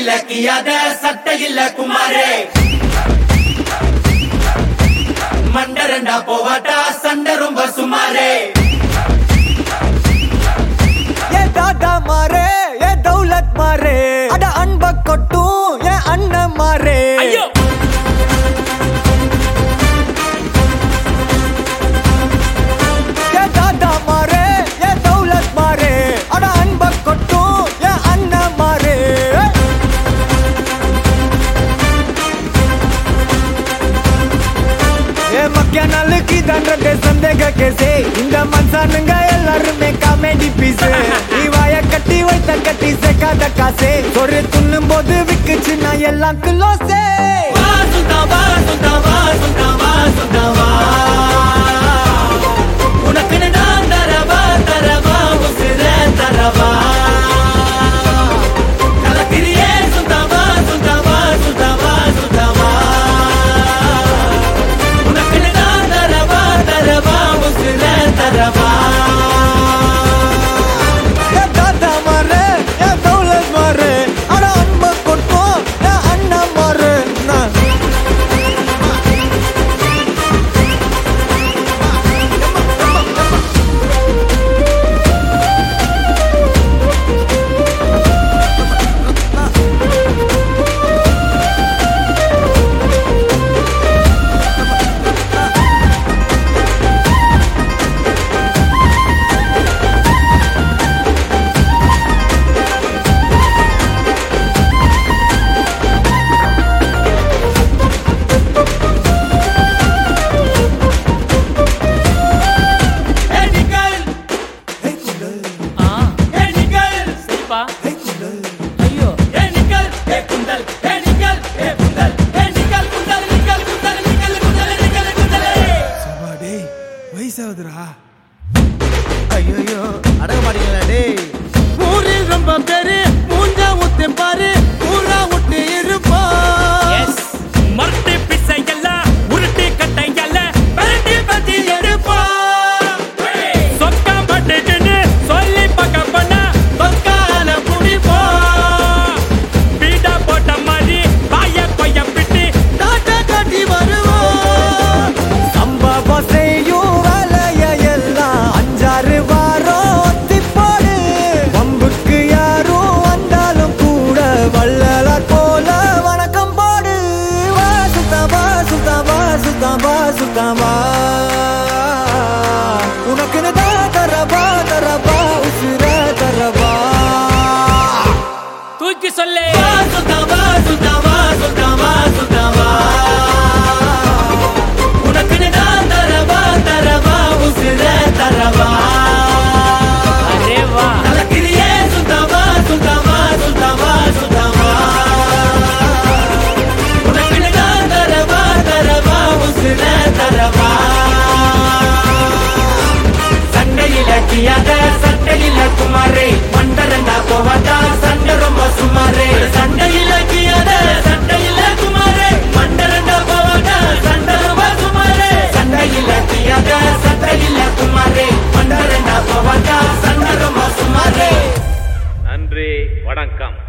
சண்டையில கியாத சட்டையில குமாரே மண்டரண்டா போவாட்டா சண்டை ரொம்ப சுமாரே ஏ தாதா மாறே ஏ தௌலத் மாறே அட அன்ப கொட்டும் ஏ அண்ணன் மாறே ஐயோ ஏ தாதா மாறே ஏ தௌலத் மாறே அட அன்ப கொட்டும் ஏ அண்ணன் மாறே ஏ மக்கிய நாளுக்கு தண்டத்தை சந்தேக கேசே இந்த மனுஷனுங்க எல்லாருமே காமெடி பீஸ் நீ வாய கட்டி வைத்த கட்டி சேர்க்காத காசே ஒரு துண்ணும் போது விக்குச்சு நான் எல்லாம் கிலோசே வா சுல்தான் வா சுல்தான் வா சுல்தான் வா சுல்தான் வா உனக்குன்னு நான் தரவா தரவா உசுர தரவா கலக்கிறியே சுல்தான் வா சுல்தான் வா சுல்தான் வா சுல்தான் வா உனக்குன்னு நான் தரவா தரவா உசுர தரவா ஏ தாத்தா மாறு ஏ தௌலத் மாறு அட அன்ப கொட்டும் ஏ அண்ணன் மாறு நான் ஏ நிக்கல் ஆ ஏ நிக்கல் சரிப்பா ஐயோ ஏ நிக்கல் ஏ குண்டல் ஏ நிக்கல் ஏ குண்டல் ஏ நிக்கல் குண்டல் நிக்கல் குண்டல் நிக்கல் குண்டல் நிக்கல் குண்டல் டேய் வயசாகுதுடா ஐயோ அடங்க மாட்டீங்களா டேய் ஊரில் ரொம்ப பேரு மூஞ்சா ஊத்து பாரு ஊரா விட்டு இருப்பா எஸ் மரட்டு பிசை எல்லாம் உருட்டு கட்டை எல்லாம் பரட்டி பத்தி எடுப்பா சொக்கா பட்டுக்குன்னு சொல்லி பக்க பண்ணா பக்கால புடிப்போ பீடா போட்ட மாதிரி வாய கொய்ய பிட்டு டாட்டா காட்டி வருவோம் சம்பவம் செய்யும் வேலைய எல்லாம் அஞ்சாறு வாரம் ஒத்தி போடு வம்புக்கு யாரும் வந்தாலும் கூட வள்ளலார் போல வணக்கம் போடு வா சுத்தா வா சுத்தா வா சுத்தா வா சுத்தா வா உனக்குன்னு தான் தரவா தரவா உசுர தரவா தூக்கி சொல்லு வா சுத்தவா சுத்தவா சுத்தவா சுத்தவா உனக்குன்னு நான் தரவா தரவா உசுர தரவா அரே வா கலக்கிறியே சுத்தவா சுத்தவா சுத்தவா சுத்தவா உனக்குன்னு நான் தரவா தரவா உசுர தரவா சண்டையில கியாத சண்டையில குமாரே மண்டரண்டா போவாட்டா சண்டை ரொம்ப சுமாரே சண்டையில கியாத சண்டையில குமாரே மண்டரண்டா போவாட்டா சண்டை ரொம்ப சுமாரே சண்டையில கியாத சண்டையில குமாரே மண்டரண்டா போவாட்டா சண்டை ரொம்ப சுமாரே நன்றி வணக்கம்